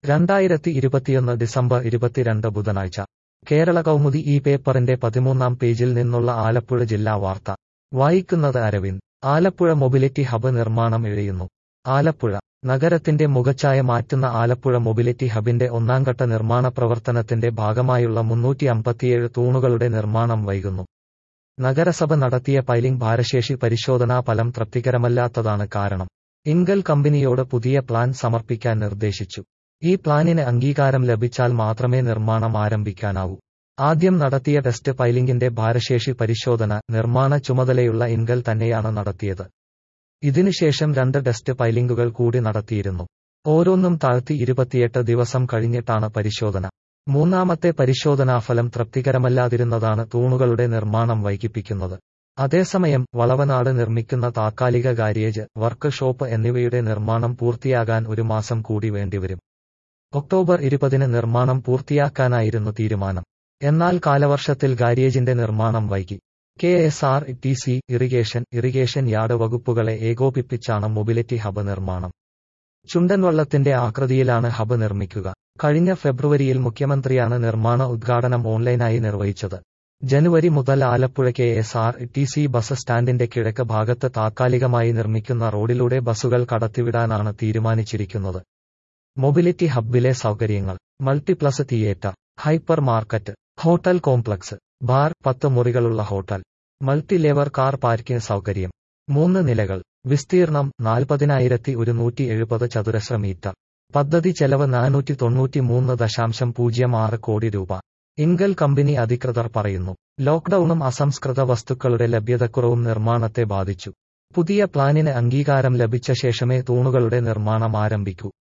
രണ്ടായിരത്തി ഇരുപത്തിയൊന്ന് ഡിസംബർ ഇരുപത്തിരണ്ട് ബുധനാഴ്ച കേരള കൗമുദി ഈ പേപ്പറിന്റെ പതിമൂന്നാം പേജിൽ നിന്നുള്ള ആലപ്പുഴ ജില്ലാ വാർത്ത വായിക്കുന്നത് അരവിന്ദ് ആലപ്പുഴ മൊബിലിറ്റി ഹബ് നിർമ്മാണം ഇഴയുന്നു ആലപ്പുഴ നഗരത്തിന്റെ മുഖച്ഛായ മാറ്റുന്ന ആലപ്പുഴ മൊബിലിറ്റി ഹബിന്റെ ഒന്നാംഘട്ട നിർമ്മാണ പ്രവർത്തനത്തിന്റെ ഭാഗമായുള്ള മുന്നൂറ്റി അമ്പത്തിയേഴ് തൂണുകളുടെ നിർമ്മാണം വൈകുന്നു നഗരസഭ നടത്തിയ പൈലിംഗ് ഭാരശേഷി പരിശോധനാ ഫലം തൃപ്തികരമല്ലാത്തതാണ് കാരണം ഇൻഗൽ കമ്പനിയോട് പുതിയ പ്ലാൻ സമർപ്പിക്കാൻ നിർദ്ദേശിച്ചു ഈ പ്ലാനിന് അംഗീകാരം ലഭിച്ചാൽ മാത്രമേ നിർമ്മാണം ആരംഭിക്കാനാവൂ ആദ്യം നടത്തിയ ടെസ്റ്റ് പൈലിംഗിന്റെ ഭാരശേഷി പരിശോധന നിർമ്മാണ ചുമതലയുള്ള ഇൻഗൽ തന്നെയാണ് നടത്തിയത് ഇതിനുശേഷം രണ്ട് ടെസ്റ്റ് പൈലിംഗുകൾ കൂടി നടത്തിയിരുന്നു ഓരോന്നും താഴ്ത്തി ഇരുപത്തിയെട്ട് ദിവസം കഴിഞ്ഞിട്ടാണ് പരിശോധന മൂന്നാമത്തെ പരിശോധനാഫലം തൃപ്തികരമല്ലാതിരുന്നതാണ് തൂണുകളുടെ നിർമ്മാണം വൈകിപ്പിക്കുന്നത് അതേസമയം വളവനാട് നിർമ്മിക്കുന്ന താത്കാലിക ഗാരേജ് വർക്ക് ഷോപ്പ് എന്നിവയുടെ നിർമ്മാണം പൂർത്തിയാകാൻ ഒരു മാസം കൂടി വേണ്ടിവരും ഒക്ടോബർ ഇരുപതിന് നിർമ്മാണം പൂർത്തിയാക്കാനായിരുന്നു തീരുമാനം എന്നാൽ കാലവർഷത്തിൽ ഗാരേജിന്റെ നിർമ്മാണം വൈകി K S R T C irrigation irrigation yard വകുപ്പുകളെ ഏകോപിപ്പിച്ചാണ് മൊബിലിറ്റി ഹബ് നിർമ്മാണം ചുണ്ടൻവള്ളത്തിന്റെ ആകൃതിയിലാണ് ഹബ് നിർമ്മിക്കുക കഴിഞ്ഞ ഫെബ്രുവരിയിൽ മുഖ്യമന്ത്രിയാണ് നിർമ്മാണ ഉദ്ഘാടനം ഓൺലൈനായി നിർവഹിച്ചത് ജനുവരി മുതൽ Alappuzha K S R T C bus സ്റ്റാൻഡിന്റെ കിഴക്ക് ഭാഗത്ത് താത്കാലികമായി നിർമ്മിക്കുന്ന റോഡിലൂടെ ബസ്സുകൾ കടത്തിവിടാനാണ് തീരുമാനിച്ചിരിക്കുന്നത് മൊബിലിറ്റി ഹബ്ബിലെ സൗകര്യങ്ങൾ multiplex theatre hyper market hotel complex bar പത്ത് മുറികളുള്ള hotel multi level car parking സൗകര്യം മൂന്ന് നിലകൾ വിസ്തീർണം നാൽപ്പതിനായിരത്തി ഒരുന്നൂറ്റി എഴുപത് ചതുരശ്ര മീറ്റർ പദ്ധതി ചെലവ് നാനൂറ്റി തൊണ്ണൂറ്റി മൂന്ന് ദശാംശം പൂജ്യം ആറ് കോടി രൂപ ഇൻഗൽ കമ്പനി അധികൃതർ പറയുന്നു ലോക്ഡൌണും അസംസ്കൃത വസ്തുക്കളുടെ ലഭ്യതക്കുറവും നിർമ്മാണത്തെ ബാധിച്ചു പുതിയ പ്ലാനിന് അംഗീകാരം ലഭിച്ച ശേഷമേ തൂണുകളുടെ നിർമ്മാണം ആരംഭിക്കൂ